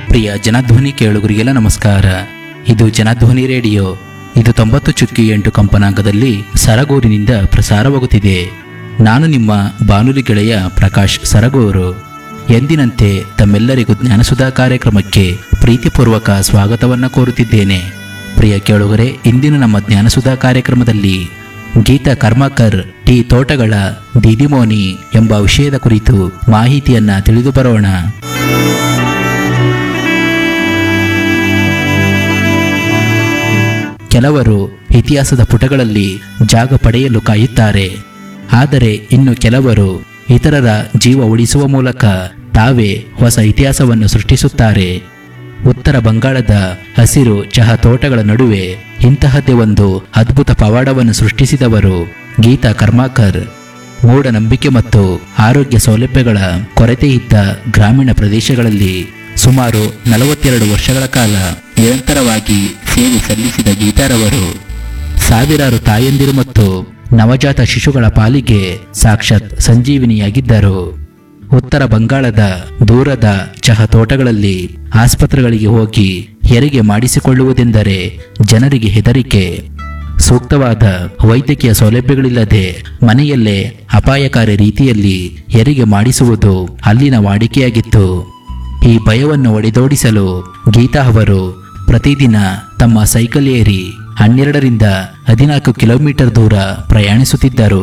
ಪ್ರಿಯ ಜನಧ್ವನಿ ಕೇಳುಗರಿಗೆಲ್ಲ ನಮಸ್ಕಾರ ಇದು ಜನಧ್ವನಿ ರೇಡಿಯೋ ಇದು ತೊಂಬತ್ತು ಚುಕ್ಕಿ ಎಂಟು ಕಂಪನಾಂಕದಲ್ಲಿ ಸರಗೂರಿನಿಂದ ಪ್ರಸಾರವಾಗುತ್ತಿದೆ ನಾನು ನಿಮ್ಮ ಬಾನುಲಿ ಗೆಳೆಯ ಪ್ರಕಾಶ್ ಸರಗೂರು ಎಂದಿನಂತೆ ತಮ್ಮೆಲ್ಲರಿಗೂ ಜ್ಞಾನಸುಧಾ ಕಾರ್ಯಕ್ರಮಕ್ಕೆ ಪ್ರೀತಿಪೂರ್ವಕ ಸ್ವಾಗತವನ್ನು ಕೋರುತ್ತಿದ್ದೇನೆ ಪ್ರಿಯ ಕೇಳುಗರೆ ಇಂದಿನ ನಮ್ಮ ಜ್ಞಾನಸುಧಾ ಕಾರ್ಯಕ್ರಮದಲ್ಲಿ ಗೀತಾ ಕರ್ಮಾಕರ್ ಟಿ ತೋಟಗಳ ದಿದಿಮೋನಿ ಎಂಬ ವಿಷಯದ ಕುರಿತು ಮಾಹಿತಿಯನ್ನ ತಿಳಿದು ಬರೋಣ ಕೆಲವರು ಇತಿಹಾಸದ ಪುಟಗಳಲ್ಲಿ ಜಾಗ ಪಡೆಯಲು ಕಾಯುತ್ತಾರೆ ಆದರೆ ಇನ್ನು ಕೆಲವರು ಇತರರ ಜೀವ ಉಳಿಸುವ ಮೂಲಕ ತಾವೇ ಹೊಸ ಇತಿಹಾಸವನ್ನು ಸೃಷ್ಟಿಸುತ್ತಾರೆ ಉತ್ತರ ಬಂಗಾಳದ ಹಸಿರು ಚಹಾ ತೋಟಗಳ ನಡುವೆ ಇಂತಹದ್ದೇ ಒಂದು ಅದ್ಭುತ ಪವಾಡವನ್ನು ಸೃಷ್ಟಿಸಿದವರು ಗೀತಾ ಕರ್ಮಾಕರ್ ಮೂಢನಂಬಿಕೆ ಮತ್ತು ಆರೋಗ್ಯ ಸೌಲಭ್ಯಗಳ ಕೊರತೆ ಇದ್ದ ಗ್ರಾಮೀಣ ಪ್ರದೇಶಗಳಲ್ಲಿ ಸುಮಾರು ನಲವತ್ತೆರಡು ವರ್ಷಗಳ ಕಾಲ ನಿರಂತರವಾಗಿ ಸೇವೆ ಸಲ್ಲಿಸಿದ ಗೀತಾರವರು ಸಾವಿರಾರು ತಾಯಂದಿರು ಮತ್ತು ನವಜಾತ ಶಿಶುಗಳ ಪಾಲಿಗೆ ಸಾಕ್ಷಾತ್ ಸಂಜೀವಿನಿಯಾಗಿದ್ದರು ಉತ್ತರ ಬಂಗಾಳದ ದೂರದ ಚಹಾ ತೋಟಗಳಲ್ಲಿ ಆಸ್ಪತ್ರೆಗಳಿಗೆ ಹೋಗಿ ಹೆರಿಗೆ ಮಾಡಿಸಿಕೊಳ್ಳುವುದೆಂದರೆ ಜನರಿಗೆ ಹೆದರಿಕೆ ಸೂಕ್ತವಾದ ವೈದ್ಯಕೀಯ ಸೌಲಭ್ಯಗಳಿಲ್ಲದೆ ಮನೆಯಲ್ಲೇ ಅಪಾಯಕಾರಿ ರೀತಿಯಲ್ಲಿ ಹೆರಿಗೆ ಮಾಡಿಸುವುದು ಅಲ್ಲಿನ ವಾಡಿಕೆಯಾಗಿತ್ತು ಈ ಭಯವನ್ನು ಒಡೆದೋಡಿಸಲು ಗೀತಾ ಅವರು ಪ್ರತಿದಿನ ತಮ್ಮ ಸೈಕಲ್ ಏರಿ ಹನ್ನೆರಡರಿಂದ ಹದಿನಾಲ್ಕು ಕಿಲೋಮೀಟರ್ ದೂರ ಪ್ರಯಾಣಿಸುತ್ತಿದ್ದರು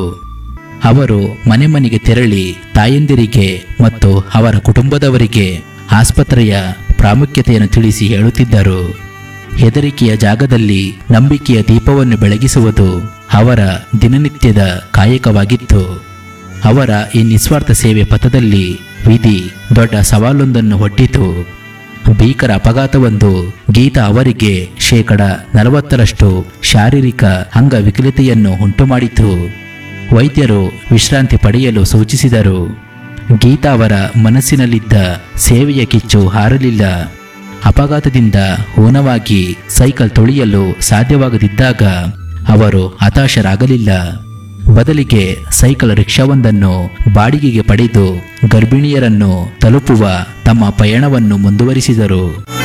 ಅವರು ಮನೆ ಮನೆಗೆ ತೆರಳಿ ತಾಯಂದಿರಿಗೆ ಮತ್ತು ಅವರ ಕುಟುಂಬದವರಿಗೆ ಆಸ್ಪತ್ರೆಯ ಪ್ರಾಮುಖ್ಯತೆಯನ್ನು ತಿಳಿಸಿ ಹೇಳುತ್ತಿದ್ದರು ಹೆದರಿಕೆಯ ಜಾಗದಲ್ಲಿ ನಂಬಿಕೆಯ ದೀಪವನ್ನು ಬೆಳಗಿಸುವುದು ಅವರ ದಿನನಿತ್ಯದ ಕಾಯಕವಾಗಿತ್ತು ಅವರ ಈ ನಿಸ್ವಾರ್ಥ ಸೇವೆ ಪಥದಲ್ಲಿ ವಿಧಿ ದೊಡ್ಡ ಸವಾಲೊಂದನ್ನು ಒಡ್ಡಿತು ಭೀಕರ ಅಪಘಾತವೊಂದು ಗೀತಾ ಅವರಿಗೆ ಶೇಕಡ ನಲವತ್ತರಷ್ಟು ಶಾರೀರಿಕ ಅಂಗವಿಕಲತೆಯನ್ನು ಉಂಟುಮಾಡಿತು ವೈದ್ಯರು ವಿಶ್ರಾಂತಿ ಪಡೆಯಲು ಸೂಚಿಸಿದರು ಗೀತಾ ಅವರ ಮನಸ್ಸಿನಲ್ಲಿದ್ದ ಸೇವೆಯ ಕಿಚ್ಚು ಹಾರಲಿಲ್ಲ ಅಪಘಾತದಿಂದ ಊನವಾಗಿ ಸೈಕಲ್ ತೊಳೆಯಲು ಸಾಧ್ಯವಾಗದಿದ್ದಾಗ ಅವರು ಹತಾಶರಾಗಲಿಲ್ಲ ಬದಲಿಗೆ ಸೈಕಲ್ ರಿಕ್ಷಾವೊಂದನ್ನು ಬಾಡಿಗೆಗೆ ಪಡೆದು ಗರ್ಭಿಣಿಯರನ್ನು ತಲುಪುವ ತಮ್ಮ ಪಯಣವನ್ನು ಮುಂದುವರಿಸಿದರು